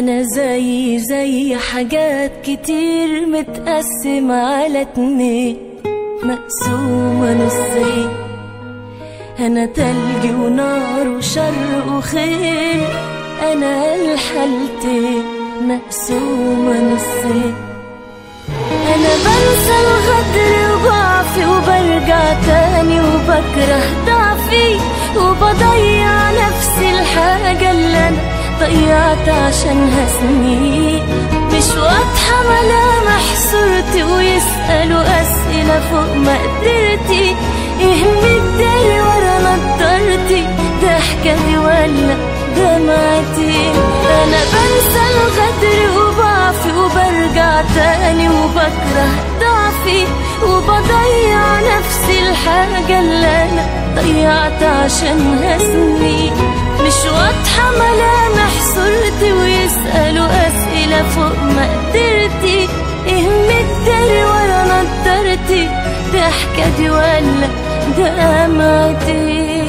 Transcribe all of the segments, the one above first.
انا زي زي حاجات كتير متقسمة على اتنين مقسومة نصين انا تلج ونار وشر وخير انا الحالتين مقسومة نصين انا بنسى الغدر وضعفي وبرجع تاني وبكره ضعفي وبضيع نفسي الحاجة اللي انا ضيعت عشانها سنين مش واضحة ملامح صورتي ويسألوا أسئلة فوق مقدرتي ايه مداري ورا نضارتي ضحكتي ولا دمعتي أنا بنسى الغدر وبعفي وبرجع تاني وبكره ضعفي وبضيع نفسي الحاجة اللي أنا ضيعت عشانها سنين مش واضحة ملامح صورتي ويسألوا أسئلة فوق مقدرتي ايه مداري ورا نضارتي ضحكتي ولا دمعتي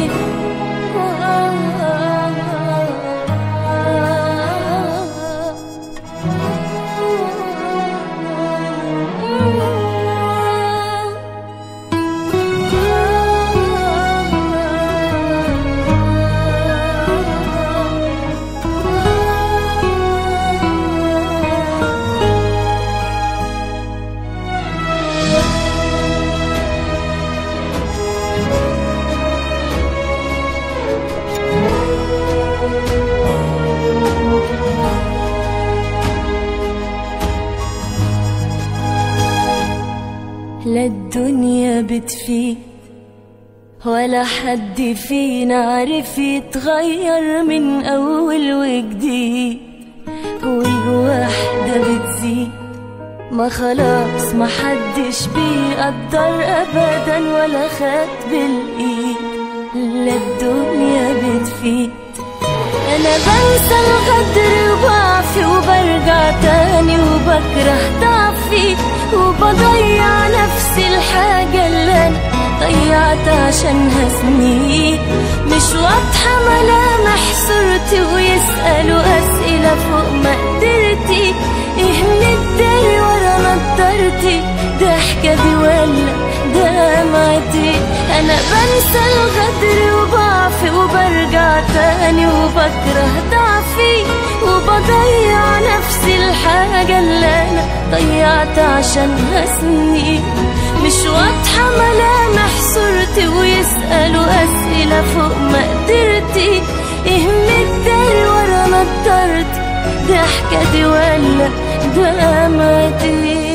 لا الدنيا بتفيد ولا حد فينا عارف يتغير من أول وجديد والوحدة بتزيد ما خلاص ما حدش بيقدر أبدا ولا خد بالإيد لا الدنيا بتفيد أنا بنسى الغدر وبعفي وبرجع تاني وبكره ضعفي وبضيع نفسي الحاجة اللي أنا ضيعت عشانها سنين مش واضحة ملامح صورتي ويسألوا أسئلة فوق مقدرتي إيه مداري ورا نضارتي ضحكتي ولا دمعتي أنا بنسى الغدر وبعفي وبرجع تاني وبكره ضعفي وبضيع نفسي الحاجة اللي أنا ضيعت عشانها سنين مش واضحة ملامح صورتي ويسألوا أسئلة فوق مقدرتي إيه مداري ورا نضارتي ضحكتي ولا دمعتي